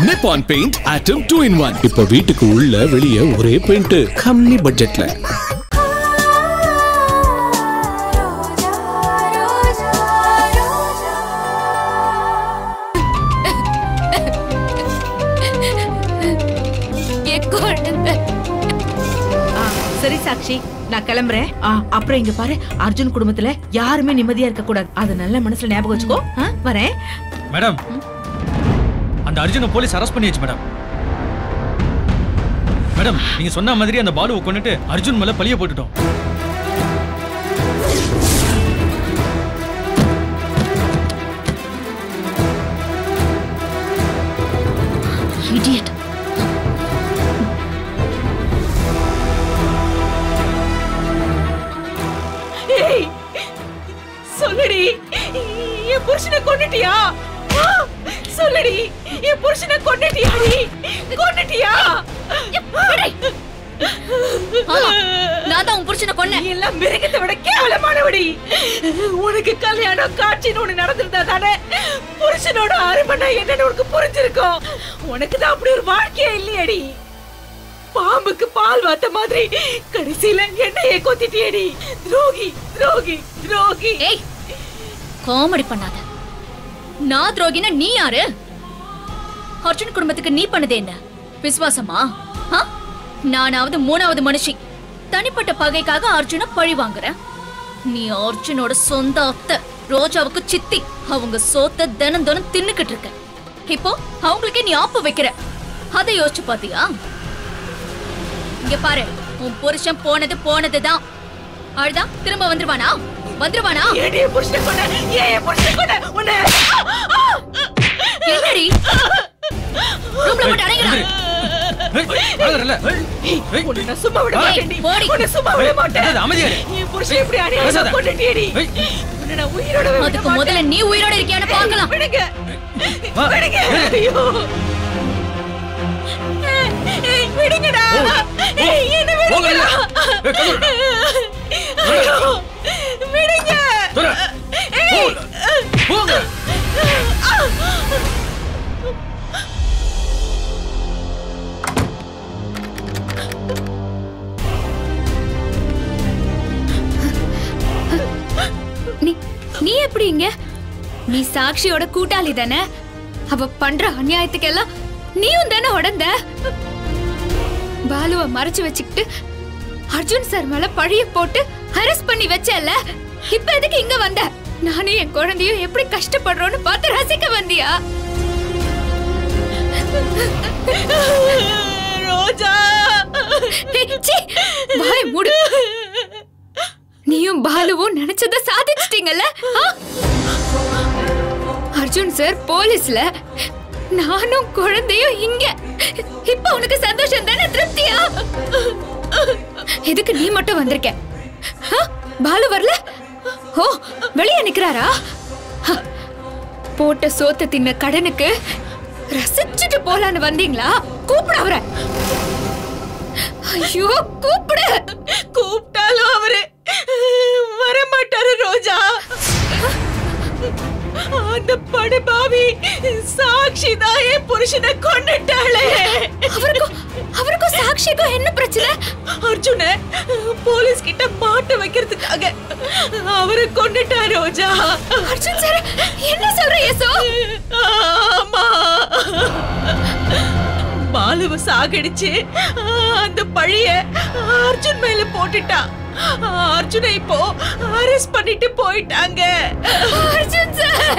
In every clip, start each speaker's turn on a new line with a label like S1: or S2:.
S1: Nippon paint atom two in one
S2: இப்போ வீட்டுக்கு உள்ள வெளியே ஒரே பெயிண்ட் கம்மி பட்ஜெட்ல
S3: என் குழந்தை
S4: ஆ, சரி சாக்ஷி நான் கிளம்புறேன் ஆ, அப்புறம் இங்க பாரு அர்ஜுன் குடும்பத்துல யாருமே நிம்மதியா இருக்க கூடாது அது நல்ல மனசுல ஞாபகம் வச்சுக்கோ ஆ, வரேன்
S5: மேடம் அந்த அர்ஜுனை போலீஸ் அரெஸ்ட் பண்ணியாச்சு மேடம் மேடம் நீங்க சொன்ன மாதிரி அந்த பாலுவை கொண்டுட்டு அர்ஜுன் மேல பழிய போட்டுட்டோம்
S3: இடியட்
S4: ஏய் சொல்லுடி என் புருஷனை கொன்னுட்டியா ஆ, சொல்லுடி என் புருஷனை கொன்னுட்டியாடி கொன்னுட்டியா
S3: ஆமா நான் தான் உன் புருஷனை
S4: நீ
S3: கொன்னேன்
S4: எல்லாம் மிருகத்தை விட கேவலமானவடி உனக்கு கல்யாணம் காட்சின்னு ஒண்ணு நடந்திருந்தா தானே புருஷனோட அருமனை என்னன்னு உனக்கு புரிஞ்சிருக்கும் உனக்கு தான் அப்படி ஒரு வாழ்க்கையே இல்லையடி பாம்புக்கு பால் வாத்த மாதிரி கடைசியில என்னையே கொத்திட்டியடி துரோகி துரோகி துரோகி
S3: ஏய் காமெடி பண்ணாத நான் துரோகினா நீ யாரு அர்ஜுன் குடும்பத்துக்கு நீ பண்ணது என்ன விசுவாசமா ஆ? நானாவது மூணாவது மனுஷி தனிப்பட்ட பகைக்காக அர்ஜுன பழி வாங்குற நீ அர்ஜுனோட சொந்த அத்தை ரோஜாவுக்கு சித்தி அவங்க சோத்த தினம் தினம் தின்னுக்கிட்டு இருக்க இப்போ அவங்களுக்கே நீ ஆப்பு வைக்கிற அதை யோசிச்சு பாத்தியா இங்க பாரு உன் புருஷன் போனது போனதுதான் அழுதா திரும்ப வந்துருவானா வந்துருவானா
S4: ஏடி என் புருஷனை கொன்ன ஏன் என் புருஷனை கொன்ன உன்னை
S3: என்னடி ரூம்ல போட்டு அடைங்கடா
S4: உன்னை நான் சும்மா விட
S3: ஏய்,
S4: மாட்டேன்டி
S3: போடி.
S4: உன்னை சும்மா விட மாட்டேன்
S5: அதாவது அமைதியாரு.
S4: என் புருஷன் எப்படி அநியாயமா
S5: பேசாத.
S4: கொன்னுட்டியடி
S5: ஏய்.
S4: உன்னை நான் உயிரோட விட
S3: அதுக்கு
S4: மாட்டேன்.
S3: முதல்ல நீ உயிரோட இருக்கியான்னு பார்க்கலாம்
S4: விடுங்க
S5: வா.
S4: விடுங்க
S5: ஏய்.
S4: ஐயோ ஏய், ஏய், விடுங்கடா ஏய், என்ன விடுங்கடா
S5: ஏய், கதவு
S4: ஐயோ விடுங்க
S5: துர.
S4: ஏய்.
S5: போங்க
S6: நீ நீ எப்படி இங்க நீ சாக்ஷியோட கூட்டாளி தானே அவ பண்ற அநியாயத்துக்கெல்லாம் நீயும் தானே உடந்த பாலுவ மறைச்சு வச்சுக்கிட்டு அர்ஜுன் சார் மேல பழிய போட்டு அரெஸ்ட் பண்ணி வச்சல இப்ப எதுக்கு இங்க வந்த நானும் என் குழந்தையும் எப்படி கஷ்டப்படுறோம்னு பார்த்து ரசிக்க வந்தியா
S4: ரோஜா
S6: ஏய், சீ, வாய மூடு நீயும் பாலுவும் நினைச்சத சாதிச்சிட்டீங்கல்ல ஆ? அர்ஜுன் சார் போலீஸ்ல நானும் குழந்தையும் இங்க இப்ப உனக்கு சந்தோஷம் தானே திருப்தியா எதுக்கு நீ மட்டும் வந்திருக்க ஆ? பாலு வரல ஓ வெளியே நிக்கிறாரா ஹ, போட்ட சோத்த தின்ன கடனுக்கு ரசிச்சுட்டு போலான்னு வந்தீங்களா கூப்பிட அவரை ஐயோ கூப்பிடு
S4: கூப்பிட்டாலும் அவரு வர மாட்டாரு ரோஜா அந்த படுபாவி சாட்சி தான் என் புருஷனை கொண்டுட்டாளே
S6: அவருக்கும் அவருக்கும் சாக்ஷிக்கும் என்ன பிரச்சனை
S4: அர்ஜுன போலீஸ் கிட்ட மாட்ட வைக்கிறதுக்காக அவரை கொண்டுட்டா ரோஜா
S6: அர்ஜுன் சார் என்ன சொல்ற யசோ
S4: ஆமா பாலுவ சாகடிச்சு அந்த பழிய அர்ஜுன் மேல போட்டுட்டா அர்ஜுனை இப்போ அரெஸ்ட் பண்ணிட்டு போயிட்டாங்க
S6: அர்ஜுன் சார்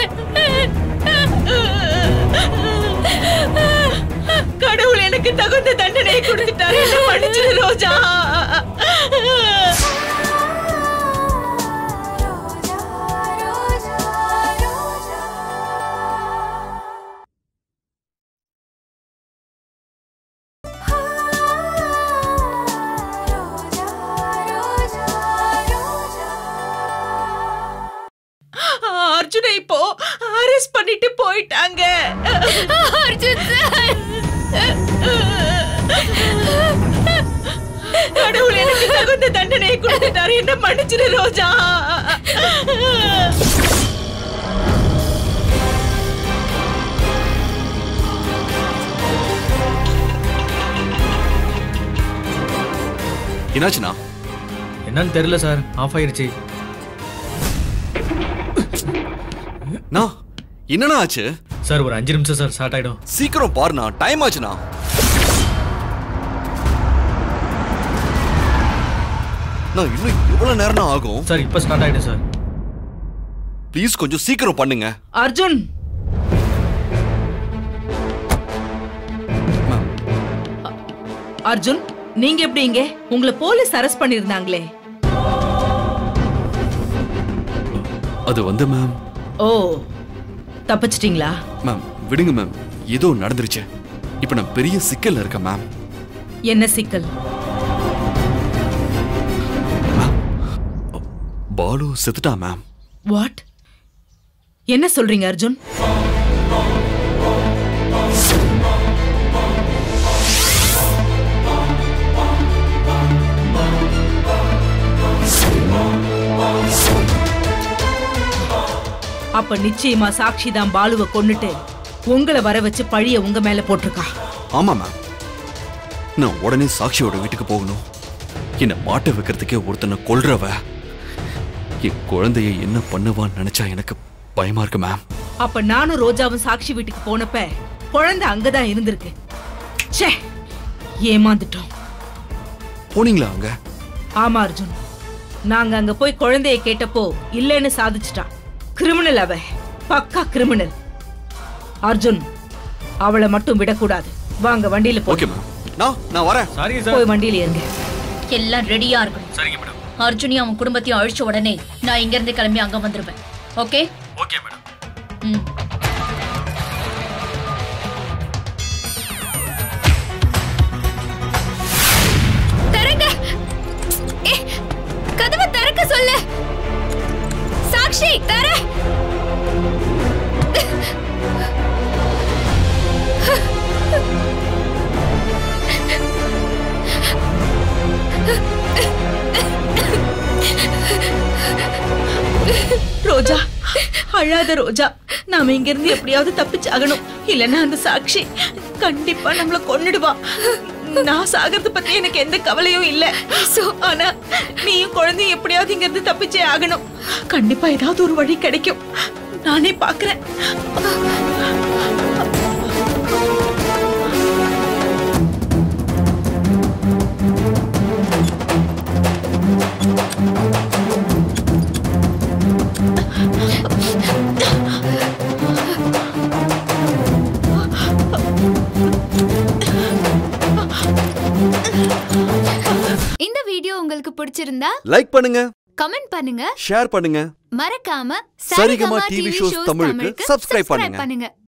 S4: கடவுள் எனக்கு தகுந்த தண்டனை கொடுத்துட்டாரு என்ன மன்னிச்சிரு ரோஜா அர்ஜுனை இப்போ அரெஸ்ட் பண்ணிட்டு போயிட்டாங்க
S6: அர்ஜுன் சார்
S4: கடவுள் எனக்கு தகுந்த தண்டனை கொடுத்துட்டாரு என்ன மன்னிச்சிரு ரோஜா
S1: என்னாச்சுண்ணா
S5: என்னன்னு தெரியல சார் ஆஃப் ஆயிருச்சு
S1: நான் என்னண்ணா ஆச்சு
S5: சார் ஒரு அஞ்சு நிமிஷம் சார் ஸ்டார்ட் ஆயிடும்
S1: சீக்கிரம் பாருண்ணா டைம் ஆச்சுண்ணா நான் இன்னும் எவ்வளவு நேரம் ஆகும்
S5: சார் இப்போ ஸ்டார்ட் ஆயிடும் சார்
S1: ப்ளீஸ் கொஞ்சம் சீக்கிரம் பண்ணுங்க
S4: அர்ஜுன்
S1: மேம்
S4: அர்ஜுன் நீங்க எப்படி இங்க உங்களை போலீஸ் அரெஸ்ட் பண்ணிருந்தாங்களே
S1: அது வந்து மேம்
S4: ஓ தப்பிச்சிட்டீங்களா
S1: மேம் விடுங்க மேம் ஏதோ நடந்துருச்சு இப்போ நான் பெரிய சிக்கல்ல இருக்கேன் மேம்
S4: என்ன சிக்கல்
S1: பாலு செத்துட்டா மேம்
S4: வாட் என்ன சொல்றீங்க அர்ஜுன் அப்ப நிச்சயமா சாட்சி தான் பாலுவை கொன்னுட்டு உங்களை வர வச்சு பழிய உங்க மேல போட்டிருக்கா
S1: ஆமா மேம் நான் உடனே சாக்ஷியோட வீட்டுக்கு போகணும் என்னை மாட்ட வைக்கிறதுக்கே ஒருத்தனை கொல்றவ என் குழந்தைய என்ன பண்ணுவான்னு நினைச்சா எனக்கு பயமா இருக்கு மேம்
S4: அப்ப நானும் ரோஜாவும் சாட்சி வீட்டுக்கு போனப்ப குழந்தை அங்கதான் இருந்திருக்கு ச்சே ஏமாந்துட்டோம்
S1: போனீங்களா அங்க
S4: ஆமா அர்ஜுன் நாங்க அங்க போய் குழந்தைய கேட்டப்போ இல்லைன்னு சாதிச்சிட்டான் கிரிமினல் அவ பக்கா கிரிமினல் அர்ஜுன் அவளை மட்டும் விடக்கூடாது வாங்க வண்டியில போ
S1: ஓகே மேம் நான் நான் வரேன்
S5: சாரி சார்
S4: போய் வண்டியில இருங்க
S3: எல்லாம் ரெடியா இருக்கணும்
S5: சரிங்க மேடம்
S3: அர்ஜுனையும் அவன் குடும்பத்தையும் அழிச்ச உடனே நான் இங்க இருந்து கிளம்பி அங்க வந்துருவேன் ஓகே
S5: ஓகே மேடம்
S3: ம்
S6: திறங்க ஏ, கதவை திறக்க சொல்லு சாக்ஷி தர
S4: ரோஜா அழாத ரோஜா நாம இங்க இருந்து எப்படியாவது தப்பிச்சாகணும் இல்லன்னா அந்த சாட்சி கண்டிப்பா நம்மள கொன்னுடுவா நான் சாகிறத பத்தி எனக்கு எந்த கவலையும் இல்ல ஆனா நீயும் குழந்தையும் எப்படியாவது இங்க இருந்து தப்பிச்சே ஆகணும் கண்டிப்பா ஏதாவது ஒரு வழி கிடைக்கும் நானே பாக்குறேன்
S6: இந்த வீடியோ உங்களுக்கு பிடிச்சிருந்தா
S1: லைக் பண்ணுங்க
S6: கமெண்ட் பண்ணுங்க
S1: ஷேர் பண்ணுங்க
S6: மறக்காம
S1: சரிகமா டிவி ஷோஸ் தமிழுக்கு subscribe பண்ணுங்க.
S6: பண்ணுங்க